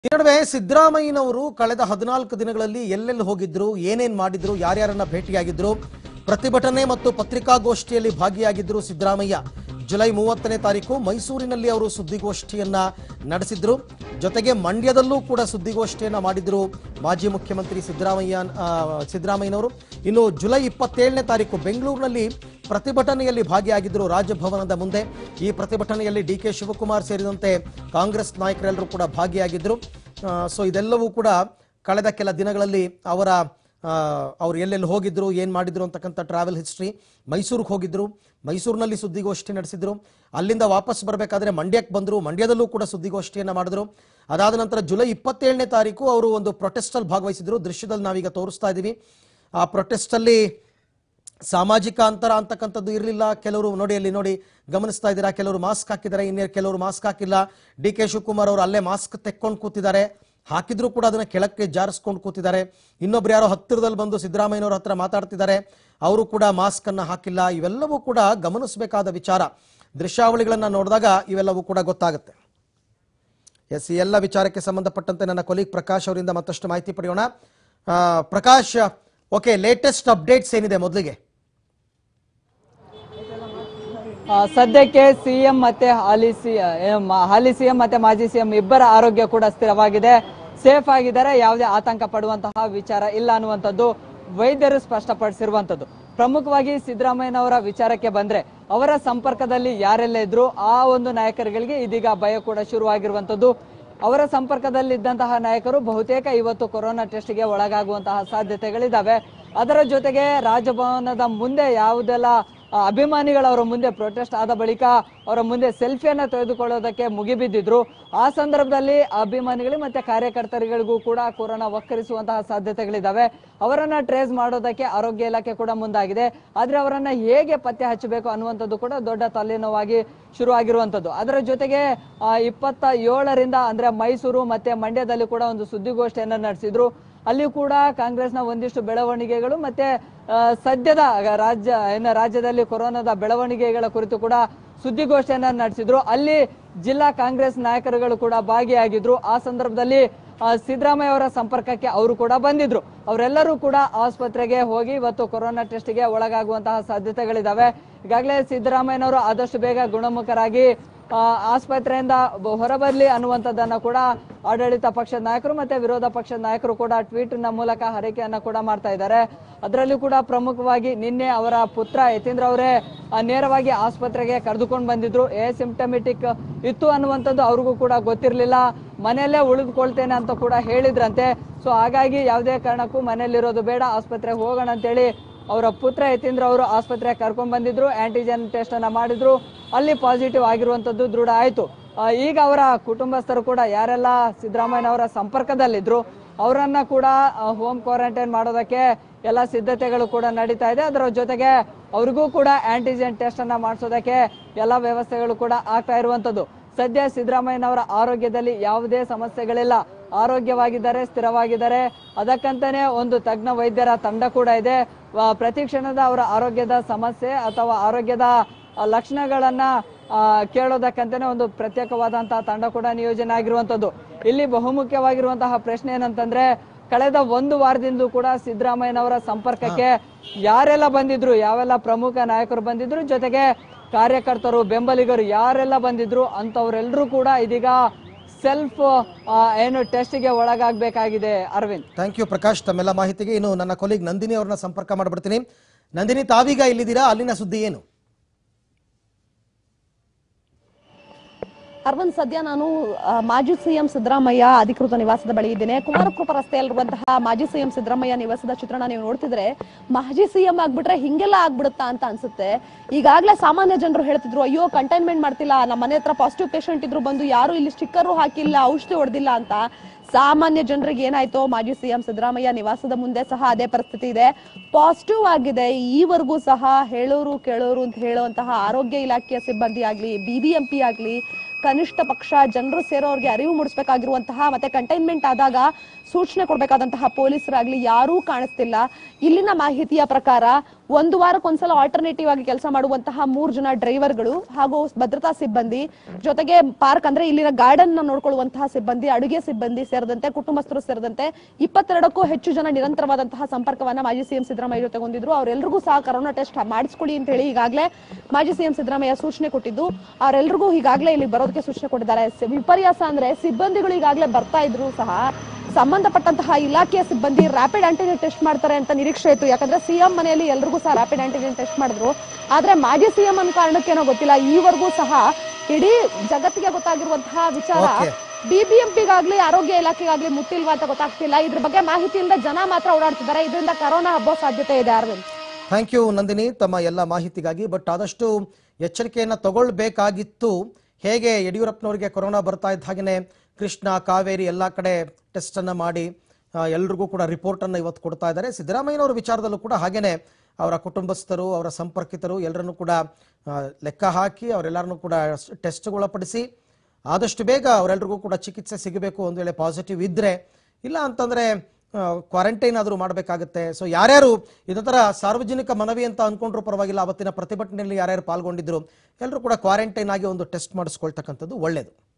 ಈ ನಡುವೆ ಸಿದ್ದರಾಮಯ್ಯನವರು ಕಳೆದ ಹದಿನಾಲ್ಕು ದಿನಗಳಲ್ಲಿ ಎಲ್ಲೆಲ್ಲಿ ಹೋಗಿದ್ರು ಏನೇನ್ ಮಾಡಿದ್ರು ಯಾರ್ಯಾರನ್ನ ಭೇಟಿಯಾಗಿದ್ರು ಪ್ರತಿಭಟನೆ ಮತ್ತು ಪತ್ರಿಕಾಗೋಷ್ಠಿಯಲ್ಲಿ ಭಾಗಿಯಾಗಿದ್ರು ಸಿದ್ದರಾಮಯ್ಯ ಜುಲೈ ಮೂವತ್ತನೇ ತಾರೀಕು ಮೈಸೂರಿನಲ್ಲಿ ಅವರು ಸುದ್ದಿಗೋಷ್ಠಿಯನ್ನ ನಡೆಸಿದ್ರು ಜೊತೆಗೆ ಮಂಡ್ಯದಲ್ಲೂ ಕೂಡ ಸುದ್ದಿಗೋಷ್ಠಿಯನ್ನ ಮಾಡಿದ್ರು ಮಾಜಿ ಮುಖ್ಯಮಂತ್ರಿ ಸಿದ್ದರಾಮಯ್ಯ ಆ, ಸಿದ್ದರಾಮಯ್ಯನವರು ಇನ್ನು ಜುಲೈ ಇಪ್ಪತ್ತೇಳನೇ ತಾರೀಕು ಬೆಂಗಳೂರಿನಲ್ಲಿ ಪ್ರತಿಭಟನೆಯಲ್ಲಿ ಭಾಗಿಯಾಗಿದ್ದರು ರಾಜಭವನದ ಮುಂದೆ ಈ ಪ್ರತಿಭಟನೆಯಲ್ಲಿ ಡಿ ಕೆ ಶಿವಕುಮಾರ್ ಸೇರಿದಂತೆ ಕಾಂಗ್ರೆಸ್ ನಾಯಕರೆಲ್ಲರೂ ಕೂಡ ಭಾಗಿಯಾಗಿದ್ದರು ಸೊ ಇದೆಲ್ಲವೂ ಕೂಡ ಕಳೆದ ಕೆಲ ದಿನಗಳಲ್ಲಿ ಅವರ ಆ, ಅವ್ರು ಎಲ್ಲೆಲ್ಲಿ ಹೋಗಿದ್ರು ಏನು ಮಾಡಿದ್ರು ಅಂತಕ್ಕಂಥ ಟ್ರಾವೆಲ್ ಹಿಸ್ಟ್ರಿ ಮೈಸೂರಿಗೆ ಹೋಗಿದ್ರು ಮೈಸೂರಿನಲ್ಲಿ ಸುದ್ದಿಗೋಷ್ಠಿ ನಡೆಸಿದ್ರು ಅಲ್ಲಿಂದ ವಾಪಸ್ ಬರಬೇಕಾದ್ರೆ ಮಂಡ್ಯಕ್ಕೆ ಬಂದರು ಮಂಡ್ಯದಲ್ಲೂ ಕೂಡ ಸುದ್ದಿಗೋಷ್ಠಿಯನ್ನು ಮಾಡಿದ್ರು ಅದಾದ ನಂತರ ಜುಲೈ ಇಪ್ಪತ್ತೇಳನೇ ತಾರೀಕು ಅವರು ಒಂದು ಪ್ರೊಟೆಸ್ಟಲ್ಲಿ ಭಾಗವಹಿಸಿದ್ರು ದೃಶ್ಯದಲ್ಲಿ ನಾವೀಗ ತೋರಿಸ್ತಾ ಇದ್ದೀವಿ ಆ ಪ್ರೊಟೆಸ್ಟಲ್ಲಿ ಸಾಮಾಜಿಕ ಅಂತರ ಅಂತಕ್ಕಂಥದ್ದು ಇರಲಿಲ್ಲ ಕೆಲವರು ನೋಡಿ ಅಲ್ಲಿ ನೋಡಿ ಗಮನಿಸ್ತಾ ಇದ್ದೀರಾ ಕೆಲವರು ಮಾಸ್ಕ್ ಹಾಕಿದ್ದಾರೆ ಇನ್ನು ಕೆಲವರು ಮಾಸ್ಕ್ ಹಾಕಿಲ್ಲ ಡಿ ಕೆ ಶಿವಕುಮಾರ್ ಅವರು ಅಲ್ಲೇ ಮಾಸ್ಕ್ ತೆಕ್ಕೊಂಡು ಕೂತಿದ್ದಾರೆ ಹಾಕಿದ್ರು ಕೂಡ ಅದನ್ನ ಕೆಳಕ್ಕೆ ಜಾರಿಸ್ಕೊಂಡು ಕೂತಿದ್ದಾರೆ ಇನ್ನೊಬ್ರು ಯಾರೋ ಹತ್ತಿರದಲ್ಲಿ ಬಂದು ಸಿದ್ದರಾಮಯ್ಯನವ್ರ ಹತ್ರ ಮಾತಾಡ್ತಿದ್ದಾರೆ ಅವರು ಕೂಡ ಮಾಸ್ಕ್ ಅನ್ನ ಹಾಕಿಲ್ಲ ಇವೆಲ್ಲವೂ ಕೂಡ ಗಮನಿಸಬೇಕಾದ ವಿಚಾರ ದೃಶ್ಯಾವಳಿಗಳನ್ನ ನೋಡಿದಾಗ ಇವೆಲ್ಲವೂ ಕೂಡ ಗೊತ್ತಾಗುತ್ತೆ ಎಸ್ ಈ ಎಲ್ಲ ವಿಚಾರಕ್ಕೆ ಸಂಬಂಧಪಟ್ಟಂತೆ ನನ್ನ ಕೊಲೀಗ್ ಪ್ರಕಾಶ್ ಅವರಿಂದ ಮತ್ತಷ್ಟು ಮಾಹಿತಿ ಪಡೆಯೋಣ ಆ, ಪ್ರಕಾಶ್ ಓಕೆ ಲೇಟೆಸ್ಟ್ ಅಪ್ಡೇಟ್ಸ್ ಏನಿದೆ ಮೊದಲಿಗೆ ಆ, ಸದ್ಯಕ್ಕೆ ಸಿಎಂ ಮತ್ತೆ ಹಾಲಿ ಸಿ ಏ, ಮ- ಹಾಲಿ ಸಿಎಂ ಮತ್ತೆ ಮಾಜಿ ಸಿಎಂ ಇಬ್ಬರ ಆರೋಗ್ಯ ಕೂಡ ಸ್ಥಿರವಾಗಿದೆ ಸೇಫ್ ಆಗಿದ್ದಾರೆ ಯಾವುದೇ ಆತಂಕ ಪಡುವಂತಹ ವಿಚಾರ ಇಲ್ಲ ಅನ್ನುವಂಥದ್ದು ವೈದ್ಯರು ಸ್ಪಷ್ಟಪಡಿಸಿರುವಂಥದ್ದು ಪ್ರಮುಖವಾಗಿ ಸಿದ್ದರಾಮಯ್ಯನವರ ವಿಚಾರಕ್ಕೆ ಬಂದ್ರೆ ಅವರ ಸಂಪರ್ಕದಲ್ಲಿ ಯಾರೆಲ್ಲ ಇದ್ರು ಆ ಒಂದು ನಾಯಕರುಗಳಿಗೆ ಇದೀಗ ಭಯ ಕೂಡ ಶುರುವಾಗಿರುವಂಥದ್ದು ಅವರ ಸಂಪರ್ಕದಲ್ಲಿದ್ದಂತಹ ನಾಯಕರು ಬಹುತೇಕ ಇವತ್ತು ಕೊರೋನಾ ಟೆಸ್ಟ್ಗೆ ಒಳಗಾಗುವಂತಹ ಸಾಧ್ಯತೆಗಳಿದ್ದಾವೆ ಅದರ ಜೊತೆಗೆ ರಾಜಭವನದ ಮುಂದೆ ಯಾವುದೆಲ್ಲ ಆ, ಅಭಿಮಾನಿಗಳು ಅವರ ಮುಂದೆ ಪ್ರೊಟೆಸ್ಟ್ ಆದ ಬಳಿಕ ಅವರ ಮುಂದೆ ಸೆಲ್ಫಿಯನ್ನ ತೆಗೆದುಕೊಳ್ಳೋದಕ್ಕೆ ಮುಗಿಬಿದ್ದಿದ್ರು ಆ ಸಂದರ್ಭದಲ್ಲಿ ಅಭಿಮಾನಿಗಳು ಮತ್ತೆ ಕಾರ್ಯಕರ್ತರಿಗಳಿಗೂ ಕೂಡ ಕೊರೋನಾ ವಕ್ಕರಿಸುವಂತಹ ಸಾಧ್ಯತೆಗಳಿದ್ದಾವೆ ಅವರನ್ನ ಟ್ರೇಸ್ ಮಾಡೋದಕ್ಕೆ ಆರೋಗ್ಯ ಇಲಾಖೆ ಕೂಡ ಮುಂದಾಗಿದೆ ಆದ್ರೆ ಅವರನ್ನ ಹೇಗೆ ಪತ್ತೆ ಹಚ್ಚಬೇಕು ಅನ್ನುವಂಥದ್ದು ಕೂಡ ದೊಡ್ಡ ತಲೆನೋವಾಗಿ ಶುರುವಾಗಿರುವಂಥದ್ದು ಅದರ ಜೊತೆಗೆ ಆ, ಇಪ್ಪತ್ತ ಏಳರಿಂದ ಅಂದ್ರೆ ಮೈಸೂರು ಮತ್ತೆ ಮಂಡ್ಯದಲ್ಲಿ ಕೂಡ ಒಂದು ಸುದ್ದಿಗೋಷ್ಠಿಯನ್ನ ನಡೆಸಿದ್ರು ಅಲ್ಲಿ ಕೂಡ ಕಾಂಗ್ರೆಸ್ನ ಒಂದಿಷ್ಟು ಬೆಳವಣಿಗೆಗಳು ಮತ್ತೆ ಆ, ಸದ್ಯದ ರಾಜ್ಯ ಏನು ರಾಜ್ಯದಲ್ಲಿ ಕೊರೋನಾದ ಬೆಳವಣಿಗೆಗಳ ಕುರಿತು ಕೂಡ ಸುದ್ದಿಗೋಷ್ಠಿಯನ್ನ ನಡೆಸಿದ್ರು ಅಲ್ಲಿ ಜಿಲ್ಲಾ ಕಾಂಗ್ರೆಸ್ ನಾಯಕರುಗಳು ಕೂಡ ಭಾಗಿಯಾಗಿದ್ರು ಆ ಸಂದರ್ಭದಲ್ಲಿ ಆ, ಸಿದ್ದರಾಮಯ್ಯ ಅವರ ಸಂಪರ್ಕಕ್ಕೆ ಅವರು ಕೂಡ ಬಂದಿದ್ರು ಅವರೆಲ್ಲರೂ ಕೂಡ ಆಸ್ಪತ್ರೆಗೆ ಹೋಗಿ ಇವತ್ತು ಕೊರೋನಾ ಟೆಸ್ಟ್ಗೆ ಒಳಗಾಗುವಂತಹ ಸಾಧ್ಯತೆಗಳಿದಾವೆ ಈಗಾಗಲೇ ಸಿದ್ದರಾಮಯ್ಯನವರು ಆದಷ್ಟು ಬೇಗ ಗುಣಮುಖರಾಗಿ ಆ, ಆಸ್ಪತ್ರೆಯಿಂದ ಬ- ಹೊರಬರ್ಲಿ ಅನ್ನುವಂಥದ್ದನ್ನ ಕೂಡ ಆಡಳಿತ ಪಕ್ಷದ ನಾಯಕರು ಮತ್ತೆ ವಿರೋಧ ಪಕ್ಷದ ನಾಯಕರು ಕೂಡ ಟ್ವೀಟ್ ನ ಮೂಲಕ ಹರಕೆಯನ್ನ ಕೂಡ ಮಾಡ್ತಾ ಇದ್ದಾರೆ ಅದರಲ್ಲಿ ಕೂಡ ಪ್ರಮುಖವಾಗಿ ನಿನ್ನೆ ಅವರ ಪುತ್ರ ಯತೀಂದ್ರ ಅವರೇ ಆ, ನೇರವಾಗಿ ಆಸ್ಪತ್ರೆಗೆ ಕರೆದುಕೊಂಡು ಬಂದಿದ್ರು ಎ ಸಿಂಪ್ಟಮೆಟಿಕ್ ಇತ್ತು ಅನ್ನುವಂಥದ್ದು ಅವ್ರಿಗೂ ಕೂಡ ಗೊತ್ತಿರಲಿಲ್ಲ ಮನೆಯಲ್ಲೇ ಉಳಿದುಕೊಳ್ತೇನೆ ಅಂತ ಕೂಡ ಹೇಳಿದ್ರಂತೆ ಸೊ ಹಾಗಾಗಿ ಯಾವುದೇ ಕಾರಣಕ್ಕೂ ಮನೆಯಲ್ಲಿರೋದು ಬೇಡ ಆಸ್ಪತ್ರೆಗೆ ಹೋಗೋಣ ಅಂತೇಳಿ ಅವರ ಪುತ್ರ ಯತೀಂದ್ರ ಅವರು ಆಸ್ಪತ್ರೆಗೆ ಕರ್ಕೊಂಡ್ ಬಂದಿದ್ರು ಆಂಟಿಜೆನ್ ಟೆಸ್ಟ್ ಅನ್ನ ಮಾಡಿದ್ರು ಅಲ್ಲಿ ಪಾಸಿಟಿವ್ ಆಗಿರುವಂತದ್ದು ದೃಢ ಆಯ್ತು ಆ, ಈಗ ಅವರ ಕುಟುಂಬಸ್ಥರು ಕೂಡ ಯಾರೆಲ್ಲ ಸಿದ್ದರಾಮಯ್ಯನವರ ಸಂಪರ್ಕದಲ್ಲಿದ್ರು ಅವರನ್ನ ಕೂಡ ಹೋಮ್ ಕ್ವಾರಂಟೈನ್ ಮಾಡೋದಕ್ಕೆ ಎಲ್ಲ ಸಿದ್ಧತೆಗಳು ಕೂಡ ನಡೀತಾ ಇದೆ ಅದರ ಜೊತೆಗೆ ಅವ್ರಿಗೂ ಕೂಡ ಆಂಟಿಜೆನ್ ಟೆಸ್ಟ್ ಅನ್ನ ಮಾಡಿಸೋದಕ್ಕೆ ಎಲ್ಲ ವ್ಯವಸ್ಥೆಗಳು ಕೂಡ ಆಗ್ತಾ ಇರುವಂತದ್ದು ಸದ್ಯ ಸಿದ್ದರಾಮಯ್ಯನವರ ಆರೋಗ್ಯದಲ್ಲಿ ಯಾವುದೇ ಸಮಸ್ಯೆಗಳಿಲ್ಲ ಆರೋಗ್ಯವಾಗಿದ್ದಾರೆ ಸ್ಥಿರವಾಗಿದ್ದಾರೆ ಅದಕ್ಕಂತಾನೆ ಒಂದು ತಜ್ಞ ವೈದ್ಯರ ತಂಡ ಕೂಡ ಇದೆ ಆ, ಪ್ರತಿ ಕ್ಷಣದ ಅವರ ಆರೋಗ್ಯದ ಸಮಸ್ಯೆ ಅಥವಾ ಆರೋಗ್ಯದ ಆ, ಲಕ್ಷಣಗಳನ್ನ ಆ, ಕೇಳೋದಕ್ಕಂತಾನೆ ಒಂದು ಪ್ರತ್ಯೇಕವಾದಂತಹ ತಂಡ ಕೂಡ ನಿಯೋಜನೆ ಆಗಿರುವಂತದ್ದು ಇಲ್ಲಿ ಬಹುಮುಖ್ಯವಾಗಿರುವಂತಹ ಪ್ರಶ್ನೆ ಏನಂತಂದ್ರೆ ಕಳೆದ ಒಂದು ವಾರದಿಂದ ಕೂಡ ಸಿದ್ದರಾಮಯ್ಯನವರ ಸಂಪರ್ಕಕ್ಕೆ ಯಾರೆಲ್ಲ ಬಂದಿದ್ರು ಯಾವೆಲ್ಲ ಪ್ರಮುಖ ನಾಯಕರು ಬಂದಿದ್ರು ಜೊತೆಗೆ ಕಾರ್ಯಕರ್ತರು ಬೆಂಬಲಿಗರು ಯಾರೆಲ್ಲ ಬಂದಿದ್ರು ಅಂತವರೆಲ್ಲರೂ ಕೂಡ ಇದೀಗ ಸೆಲ್ಫ್ ಏನು ಟೆಸ್ಟ್ಗೆ ಒಳಗಾಗಬೇಕಾಗಿದೆ ಅರವಿಂದ್ ಥ್ಯಾಂಕ್ ಯು ಪ್ರಕಾಶ್ ತಮ್ಮೆಲ್ಲ ಮಾಹಿತಿಗೆ ಇನ್ನು ನನ್ನ ಕೊಲೀಗ್ ನಂದಿನಿ ಅವ್ರನ್ನ ಸಂಪರ್ಕ ಮಾಡ್ಬಿಡ್ತೀನಿ ನಂದಿನಿ ತಾವೀಗ ಇಲ್ಲಿದ್ದೀರಾ ಅಲ್ಲಿನ ಸುದ್ದಿ ಏನು ಅರವಿಂದ್ ಸದ್ಯ ನಾನು ಆ, ಮಾಜಿ ಸಿಎಂ ಸಿದ್ದರಾಮಯ್ಯ ಅಧಿಕೃತ ನಿವಾಸದ ಬಳಿ ಇದ್ದೇನೆ ಕುಮಾರಕೃಪ ರಸ್ತೆಯಲ್ಲಿರುವಂತಹ ಮಾಜಿ ಸಿಎಂ ಸಿದ್ದರಾಮಯ್ಯ ನಿವಾಸದ ಚಿತ್ರಣ ನೀವು ನೋಡ್ತಿದ್ರೆ ಮಾಜಿ ಸಿಎಂ ಆಗ್ಬಿಟ್ರೆ ಹಿಂಗೆಲ್ಲ ಆಗ್ಬಿಡುತ್ತಾ ಅಂತ ಅನ್ಸುತ್ತೆ ಈಗಾಗಲೇ ಸಾಮಾನ್ಯ ಜನರು ಹೇಳ್ತಿದ್ರು ಅಯ್ಯೋ ಕಂಟೈನ್ಮೆಂಟ್ ಮಾಡ್ತಿಲ್ಲ ನಮ್ಮ ಮನೆ ಹತ್ರ ಪಾಸಿಟಿವ್ ಪೇಷಂಟ್ ಇದ್ರು ಬಂದು ಯಾರು ಇಲ್ಲಿ ಸ್ಟಿಕ್ಕರು ಹಾಕಿಲ್ಲ ಔಷಧಿ ಹೊಡೆದಿಲ್ಲ ಅಂತ ಸಾಮಾನ್ಯ ಜನರಿಗೆ ಏನಾಯ್ತೋ ಮಾಜಿ ಸಿಎಂ ಸಿದ್ದರಾಮಯ್ಯ ನಿವಾಸದ ಮುಂದೆ ಸಹ ಅದೇ ಪರಿಸ್ಥಿತಿ ಇದೆ ಪಾಸಿಟಿವ್ ಆಗಿದೆ ಈವರೆಗೂ ಸಹ ಹೇಳೋರು ಕೇಳೋರು ಅಂತ ಹೇಳುವಂತಹ ಆರೋಗ್ಯ ಇಲಾಖೆಯ ಸಿಬ್ಬಂದಿ ಆಗ್ಲಿ ಬಿಬಿಎಂಪಿ ಆಗ್ಲಿ ಕನಿಷ್ಠ ಪಕ್ಷ ಜನರು ಸೇರೋರ್ಗೆ ಅರಿವು ಮೂಡಿಸಬೇಕಾಗಿರುವಂತಹ ಮತ್ತೆ ಕಂಟೈನ್ಮೆಂಟ್ ಆದಾಗ ಸೂಚನೆ ಕೊಡಬೇಕಾದಂತಹ ಪೊಲೀಸರಾಗ್ಲಿ ಯಾರೂ ಕಾಣಿಸ್ತಿಲ್ಲ ಇಲ್ಲಿನ ಮಾಹಿತಿಯ ಪ್ರಕಾರ ಒಂದು ವಾರಕ್ಕೊಂದ್ಸಲ ಆಲ್ಟರ್ನೇಟಿವ್ ಆಗಿ ಕೆಲಸ ಮಾಡುವಂತಹ ಮೂರು ಜನ ಡ್ರೈವರ್ಗಳು ಹಾಗೂ ಭದ್ರತಾ ಸಿಬ್ಬಂದಿ ಜೊತೆಗೆ ಪಾರ್ಕ್ ಅಂದ್ರೆ ಇಲ್ಲಿನ ಗಾರ್ಡನ್ ನೋಡ್ಕೊಳ್ಳುವಂತಹ ಸಿಬ್ಬಂದಿ ಅಡುಗೆ ಸಿಬ್ಬಂದಿ ಸೇರಿದಂತೆ ಕುಟುಂಬಸ್ಥರು ಸೇರಿದಂತೆ ಇಪ್ಪತ್ತೆರಡಕ್ಕೂ ಹೆಚ್ಚು ಜನ ನಿರಂತರವಾದಂತಹ ಸಂಪರ್ಕವನ್ನ ಮಾಜಿ ಸಿಎಂ ಸಿದ್ದರಾಮಯ್ಯ ಜೊತೆ ಹೊಂದಿದ್ರು ಅವರೆಲ್ಲರಿಗೂ ಸಹ ಕರೋನಾ ಟೆಸ್ಟ್ ಮಾಡಿಸ್ಕೊಳ್ಳಿ ಅಂತ ಹೇಳಿ ಈಗಾಗಲೇ ಮಾಜಿ ಸಿಎಂ ಸಿದ್ದರಾಮಯ್ಯ ಸೂಚನೆ ಕೊಟ್ಟಿದ್ದು ಅವರೆಲ್ಲರಿಗೂ ಈಗಾಗಲೇ ಇಲ್ಲಿ ಬರೋದಕ್ಕೆ ಸೂಚನೆ ಕೊಟ್ಟಿದ್ದಾರೆ ಸಿ- ವಿಪರ್ಯಾಸ ಅಂದ್ರೆ ಸಿಬ್ಬಂದಿಗಳು ಈಗಾಗಲೇ ಬರ್ತಾ ಇದ್ರು ಸಹ ಸಂಬಂಧಪಟ್ಟಂತಹ ಇಲಾಖೆಯ ಸಿಬ್ಬಂದಿ ರ್ಯಾಪಿಡ್ ಆಂಟಿಜೆನ್ ಟೆಸ್ಟ್ ಮಾಡ್ತಾರೆ ಅಂತ ನಿರೀಕ್ಷೆ ಇತ್ತು ಯಾಕಂದ್ರೆ ಸಿಎಂ ಮನೆಯಲ್ಲಿ ಎಲ್ರಿಗೂ ಸಹ ರ್ಯಾಪಿಡ್ ಆಂಟಿಜೆನ್ ಟೆಸ್ಟ್ ಮಾಡಿದ್ರು ಆದ್ರೆ ಮಾಜಿ ಸಿಎಂ ಅನ್ನೋ ಕಾರಣಕ್ಕೇನೋ ಗೊತ್ತಿಲ್ಲ ಈವರೆಗೂ ಸಹ ಇಡೀ ಜಗತ್ತಿಗೆ ಗೊತ್ತಾಗಿರುವಂತಹ ವಿಚಾರ Okay. ಬಿಬಿಎಂಪಿಗಾಗ್ಲಿ ಆರೋಗ್ಯ ಇಲಾಖೆಗಾಗ್ಲಿ ಮುಟ್ಟಿಲ್ವಾ ಅಂತ ಗೊತ್ತಾಗ್ತಿಲ್ಲ ಇದ್ರ ಬಗ್ಗೆ ಮಾಹಿತಿ ಇಲ್ಲದೆ ಜನ ಮಾತ್ರ ಓಡಾಡ್ತಿದ್ದಾರೆ ಇದರಿಂದ ಕರೋನಾ ಹಬ್ಬೋ ಸಾಧ್ಯತೆ ಇದೆ ಅರವಿಂದ್ ಥ್ಯಾಂಕ್ ಯು ನಂದಿನಿ ತಮ್ಮ ಎಲ್ಲ ಮಾಹಿತಿಗಾಗಿ ಬಟ್ ಆದಷ್ಟು ಎಚ್ಚರಿಕೆಯನ್ನು ತಗೊಳ್ಬೇಕಾಗಿತ್ತು ಹೇಗೆ ಯಡಿಯೂರಪ್ಪನವರಿಗೆ ಕೊರೋನಾ ಬರ್ತಾ ಇದ್ದ ಹಾಗೆಯೇ ಕೃಷ್ಣ ಕಾವೇರಿ ಎಲ್ಲ ಕಡೆ ಟೆಸ್ಟನ್ನು ಮಾಡಿ ಆ, ಎಲ್ರಿಗೂ ಕೂಡ ರಿಪೋರ್ಟನ್ನು ಇವತ್ತು ಕೊಡ್ತಾ ಇದ್ದಾರೆ ಸಿದ್ದರಾಮಯ್ಯನವರ ವಿಚಾರದಲ್ಲೂ ಕೂಡ ಹಾಗೆಯೇ ಅವರ ಕುಟುಂಬಸ್ಥರು ಅವರ ಸಂಪರ್ಕಿತರು ಎಲ್ಲರನ್ನೂ ಕೂಡ ಆ, ಲೆಕ್ಕ ಹಾಕಿ ಅವರೆಲ್ಲರನ್ನೂ ಕೂಡ ಟೆಸ್ಟ್ಗೊಳಪಡಿಸಿ ಆದಷ್ಟು ಬೇಗ ಅವರೆಲ್ಲರಿಗೂ ಕೂಡ ಚಿಕಿತ್ಸೆ ಸಿಗಬೇಕು ಒಂದು ವೇಳೆ ಪಾಸಿಟಿವ್ ಇದ್ದರೆ ಇಲ್ಲ ಅಂತಂದರೆ ಕ್ವಾರಂಟೈನ್ ಆದರೂ ಮಾಡಬೇಕಾಗುತ್ತೆ ಸೊ ಯಾರ್ಯಾರು ಇದೊಂಥರ ಸಾರ್ವಜನಿಕ ಮನವಿ ಅಂತ ಅಂದ್ಕೊಂಡ್ರು ಪರವಾಗಿಲ್ಲ ಅವತ್ತಿನ ಪ್ರತಿಭಟನೆಯಲ್ಲಿ ಯಾರ್ಯಾರು ಪಾಲ್ಗೊಂಡಿದ್ರು ಎಲ್ಲರೂ ಕೂಡ ಕ್ವಾರಂಟೈನ್ ಆಗಿ ಒಂದು ಟೆಸ್ಟ್ ಮಾಡಿಸ್ಕೊಳ್ತಕ್ಕಂಥದ್ದು ಒಳ್ಳೆಯದು